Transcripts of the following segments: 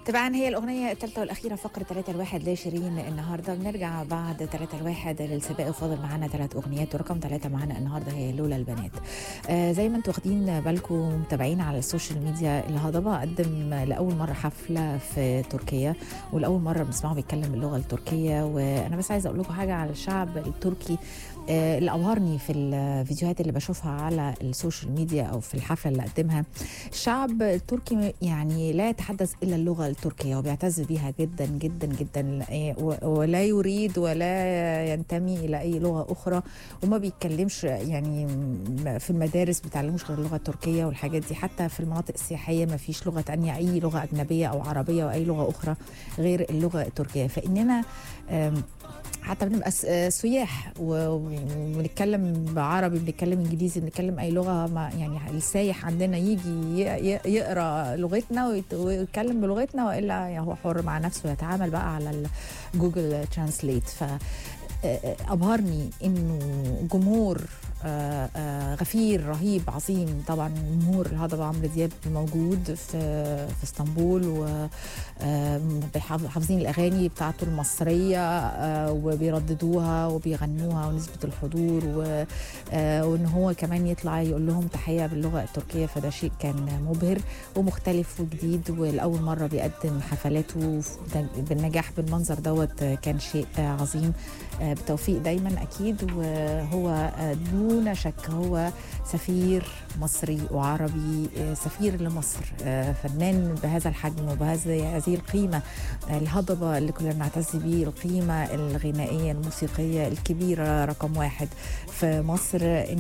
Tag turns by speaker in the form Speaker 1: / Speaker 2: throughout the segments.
Speaker 1: طبعا هي الأغنية الثالثة والأخيرة فقرة 3 الواحد لشيرين النهاردة بنرجع بعد 3 الواحد للسباق وفاضل معانا ثلاث أغنيات ورقم ثلاثة معانا النهاردة هي لولا البنات آه زي ما انتم واخدين بالكم متابعين على السوشيال ميديا الهضبة قدم لأول مرة حفلة في تركيا ولأول مرة بنسمعه بيتكلم باللغة التركية وأنا بس عايزة أقول لكم حاجة على الشعب التركي آه، اللي أبهرني في الفيديوهات اللي بشوفها على السوشيال ميديا أو في الحفلة اللي قدمها الشعب التركي يعني لا يتحدث إلا اللغة التركية وبيعتز بيها جدا جدا جدا آه، و- ولا يريد ولا ينتمي إلى أي لغة أخرى وما بيتكلمش يعني م- في المدارس بيتعلموش غير اللغة التركية والحاجات دي حتى في المناطق السياحية ما فيش لغة تانية أي لغة أجنبية أو عربية أو أي لغة أخرى غير اللغة التركية فإننا آم، حتى بنبقى س- آه، سياح و- وبنتكلم بعربي بنتكلم انجليزي بنتكلم اي لغه ما يعني السايح عندنا يجي ي- ي- يقرا لغتنا ويت- ويتكلم بلغتنا والا يعني هو حر مع نفسه يتعامل بقى على الجوجل ترانسليت ف آه، ابهرني انه جمهور آه، آه، غفير رهيب عظيم طبعا جمهور الهضبه عمرو دياب موجود في في اسطنبول و آه، بيحافظ- حافظين الاغاني بتاعته المصريه آه، وبيرددوها وبيغنوها ونسبه الحضور و- آه، وان هو كمان يطلع يقول لهم تحيه باللغه التركيه فده شيء كان مبهر ومختلف وجديد ولاول مره بيقدم حفلاته بالنجاح بالمنظر دوت آه، كان شيء آه، عظيم آه، بالتوفيق دايما اكيد وهو آه، دون شك هو سفير مصري وعربي آه، سفير لمصر آه، فنان بهذا الحجم وبهذه هذه القيمه آه، الهضبه اللي كلنا بنعتز بيه القيمه الغنائيه الموسيقيه الكبيره رقم واحد في مصر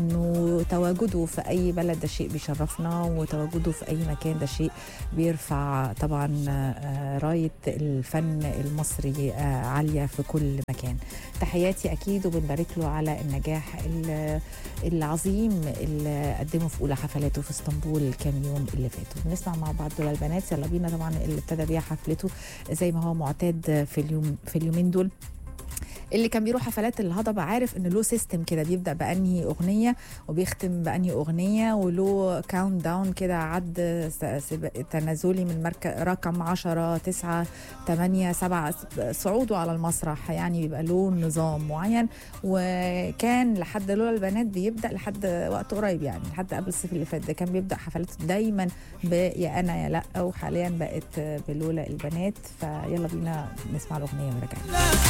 Speaker 1: انه تواجده في اي بلد ده شيء بيشرفنا وتواجده في اي مكان ده شيء بيرفع طبعا آه، رايه الفن المصري آه، عاليه في كل مكان تحياتي اكيد وبنبارك له على النجاح ال- العظيم اللي قدمه في اولى حفلاته في اسطنبول الكام يوم اللي فاتوا بنسمع مع بعض دول البنات يلا بينا طبعا اللي ابتدى بيها حفلته زي ما هو معتاد في اليوم في اليومين دول اللي كان بيروح حفلات الهضبة عارف ان له سيستم كده بيبدا بانهي اغنيه وبيختم بانهي اغنيه وله كاونت داون كده عد س- سب- تنازلي من مركز رقم 10 9 8 7 صعوده على المسرح يعني بيبقى له نظام معين وكان لحد لولا البنات بيبدا لحد وقت قريب يعني لحد قبل الصيف اللي فات ده كان بيبدا حفلاته دايما بيا انا يا لا وحاليا بقت بلولا البنات فيلا بينا نسمع الاغنيه ونرجع